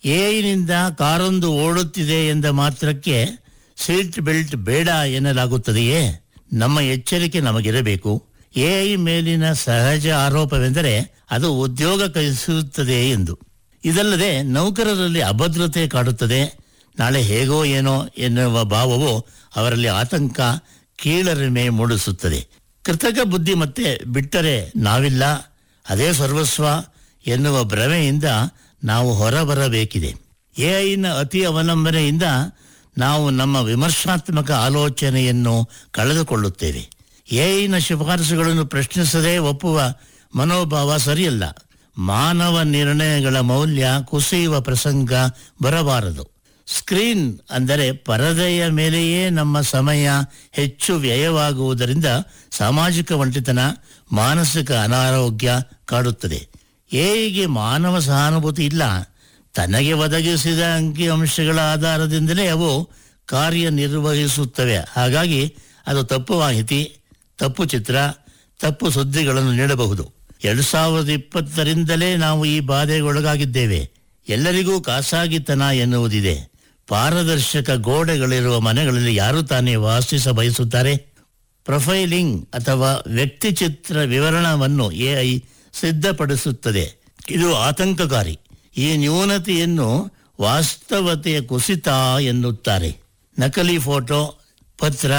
ಎಐನಿಂದ ಕಾರೊಂದು ಓಡುತ್ತಿದೆ ಎಂದ ಮಾತ್ರಕ್ಕೆ ಸೀಟ್ ಬೆಲ್ಟ್ ಬೇಡ ಎನ್ನಲಾಗುತ್ತದೆಯೇ ನಮ್ಮ ಎಚ್ಚರಿಕೆ ನಮಗಿರಬೇಕು ಎಐ ಮೇಲಿನ ಸಹಜ ಆರೋಪವೆಂದರೆ ಅದು ಉದ್ಯೋಗ ಕಲಿಸುತ್ತದೆ ಎಂದು ಇದಲ್ಲದೆ ನೌಕರರಲ್ಲಿ ಅಭದ್ರತೆ ಕಾಡುತ್ತದೆ ನಾಳೆ ಹೇಗೋ ಏನೋ ಎನ್ನುವ ಭಾವವು ಅವರಲ್ಲಿ ಆತಂಕ ಕೀಳರಿಮೆ ಮೂಡಿಸುತ್ತದೆ ಕೃತಕ ಬುದ್ಧಿ ಮತ್ತೆ ಬಿಟ್ಟರೆ ನಾವಿಲ್ಲ ಅದೇ ಸರ್ವಸ್ವ ಎನ್ನುವ ಭ್ರಮೆಯಿಂದ ನಾವು ಹೊರಬರಬೇಕಿದೆ ಎಐನ ಅತಿ ಅವಲಂಬನೆಯಿಂದ ನಾವು ನಮ್ಮ ವಿಮರ್ಶಾತ್ಮಕ ಆಲೋಚನೆಯನ್ನು ಕಳೆದುಕೊಳ್ಳುತ್ತೇವೆ ಎಐನ ಶಿಫಾರಸುಗಳನ್ನು ಪ್ರಶ್ನಿಸದೆ ಒಪ್ಪುವ ಮನೋಭಾವ ಸರಿಯಲ್ಲ ಮಾನವ ನಿರ್ಣಯಗಳ ಮೌಲ್ಯ ಕುಸಿಯುವ ಪ್ರಸಂಗ ಬರಬಾರದು ಸ್ಕ್ರೀನ್ ಅಂದರೆ ಪರದೆಯ ಮೇಲೆಯೇ ನಮ್ಮ ಸಮಯ ಹೆಚ್ಚು ವ್ಯಯವಾಗುವುದರಿಂದ ಸಾಮಾಜಿಕ ಒಂಟಿತನ ಮಾನಸಿಕ ಅನಾರೋಗ್ಯ ಕಾಡುತ್ತದೆ ಏಗೆ ಮಾನವ ಸಹಾನುಭೂತಿ ಇಲ್ಲ ತನಗೆ ಒದಗಿಸಿದ ಅಂಕಿಅಂಶಗಳ ಆಧಾರದಿಂದಲೇ ಅವು ಕಾರ್ಯನಿರ್ವಹಿಸುತ್ತವೆ ಹಾಗಾಗಿ ಅದು ತಪ್ಪು ಮಾಹಿತಿ ತಪ್ಪು ಚಿತ್ರ ತಪ್ಪು ಸುದ್ದಿಗಳನ್ನು ನೀಡಬಹುದು ಎರಡು ಸಾವಿರದ ಇಪ್ಪತ್ತರಿಂದಲೇ ನಾವು ಈ ಬಾಧೆಗೊಳಗಾಗಿದ್ದೇವೆ ಎಲ್ಲರಿಗೂ ಖಾಸಗಿತನ ಎನ್ನುವುದಿದೆ ಪಾರದರ್ಶಕ ಗೋಡೆಗಳಿರುವ ಮನೆಗಳಲ್ಲಿ ಯಾರು ತಾನೇ ವಾಸಿಸ ಬಯಸುತ್ತಾರೆ ಪ್ರೊಫೈಲಿಂಗ್ ಅಥವಾ ವ್ಯಕ್ತಿ ಚಿತ್ರ ವಿವರಣವನ್ನು ಎಐ ಸಿದ್ಧಪಡಿಸುತ್ತದೆ ಇದು ಆತಂಕಕಾರಿ ಈ ನ್ಯೂನತೆಯನ್ನು ವಾಸ್ತವತೆಯ ಕುಸಿತ ಎನ್ನುತ್ತಾರೆ ನಕಲಿ ಫೋಟೋ ಪತ್ರ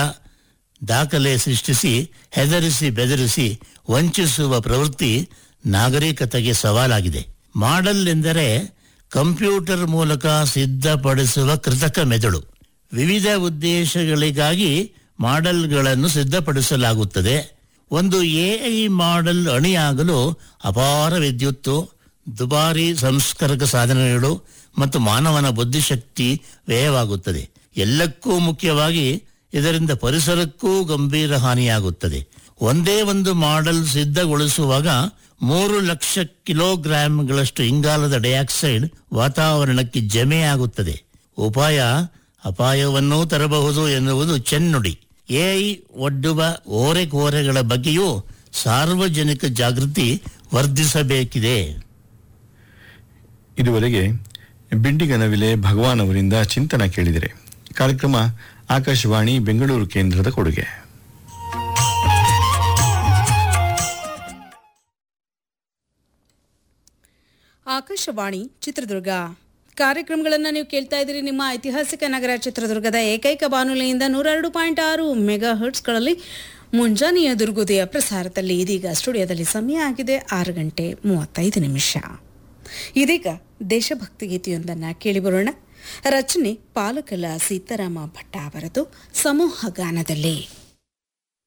ದಾಖಲೆ ಸೃಷ್ಟಿಸಿ ಹೆದರಿಸಿ ಬೆದರಿಸಿ ವಂಚಿಸುವ ಪ್ರವೃತ್ತಿ ನಾಗರಿಕತೆಗೆ ಸವಾಲಾಗಿದೆ ಮಾಡೆಲ್ ಎಂದರೆ ಕಂಪ್ಯೂಟರ್ ಮೂಲಕ ಸಿದ್ಧಪಡಿಸುವ ಕೃತಕ ಮೆದುಳು ವಿವಿಧ ಉದ್ದೇಶಗಳಿಗಾಗಿ ಮಾಡೆಲ್ಗಳನ್ನು ಸಿದ್ಧಪಡಿಸಲಾಗುತ್ತದೆ ಒಂದು ಎಐ ಮಾಡೆಲ್ ಅಣಿಯಾಗಲು ಅಪಾರ ವಿದ್ಯುತ್ತು ದುಬಾರಿ ಸಂಸ್ಕರಕ ಸಾಧನಗಳು ಮತ್ತು ಮಾನವನ ಬುದ್ಧಿಶಕ್ತಿ ವ್ಯಯವಾಗುತ್ತದೆ ಎಲ್ಲಕ್ಕೂ ಮುಖ್ಯವಾಗಿ ಇದರಿಂದ ಪರಿಸರಕ್ಕೂ ಗಂಭೀರ ಹಾನಿಯಾಗುತ್ತದೆ ಒಂದೇ ಒಂದು ಮಾಡೆಲ್ ಸಿದ್ಧಗೊಳಿಸುವಾಗ ಮೂರು ಲಕ್ಷ ಕಿಲೋಗ್ರಾಂಗಳಷ್ಟು ಇಂಗಾಲದ ಡೈಆಕ್ಸೈಡ್ ವಾತಾವರಣಕ್ಕೆ ಜಮೆಯಾಗುತ್ತದೆ ಉಪಾಯ ಅಪಾಯವನ್ನೂ ತರಬಹುದು ಎನ್ನುವುದು ಚೆನ್ನುಡಿ ಎಐ ಒಡ್ಡುವ ಓರೆಕೋರೆಗಳ ಬಗ್ಗೆಯೂ ಸಾರ್ವಜನಿಕ ಜಾಗೃತಿ ವರ್ಧಿಸಬೇಕಿದೆ ಇದುವರೆಗೆ ಬಿಂಡಿಗನವಿಲೆ ಭಗವಾನ್ ಅವರಿಂದ ಚಿಂತನ ಕೇಳಿದರೆ ಕಾರ್ಯಕ್ರಮ ಆಕಾಶವಾಣಿ ಬೆಂಗಳೂರು ಕೇಂದ್ರದ ಕೊಡುಗೆ ಆಕಾಶವಾಣಿ ಚಿತ್ರದುರ್ಗ ಕಾರ್ಯಕ್ರಮಗಳನ್ನು ನೀವು ಕೇಳ್ತಾ ಇದ್ದೀರಿ ನಿಮ್ಮ ಐತಿಹಾಸಿಕ ನಗರ ಚಿತ್ರದುರ್ಗದ ಏಕೈಕ ಬಾನುಲಿಯಿಂದ ನೂರೆರಡು ಪಾಯಿಂಟ್ ಆರು ಮೆಗಾ ಹರ್ಟ್ಸ್ಗಳಲ್ಲಿ ಮುಂಜಾನೆಯ ದುರ್ಗೋದಯ ಪ್ರಸಾರದಲ್ಲಿ ಇದೀಗ ಸ್ಟುಡಿಯೋದಲ್ಲಿ ಸಮಯ ಆಗಿದೆ ಆರು ಗಂಟೆ ಮೂವತ್ತೈದು ನಿಮಿಷ ಇದೀಗ ದೇಶಭಕ್ತಿ ಗೀತೆಯೊಂದನ್ನು ಕೇಳಿಬರೋಣ ರಚನೆ ಪಾಲಕಲ ಸೀತಾರಾಮ ಭಟ್ಟ ಅವರದು ಸಮೂಹ ಗಾನದಲ್ಲಿ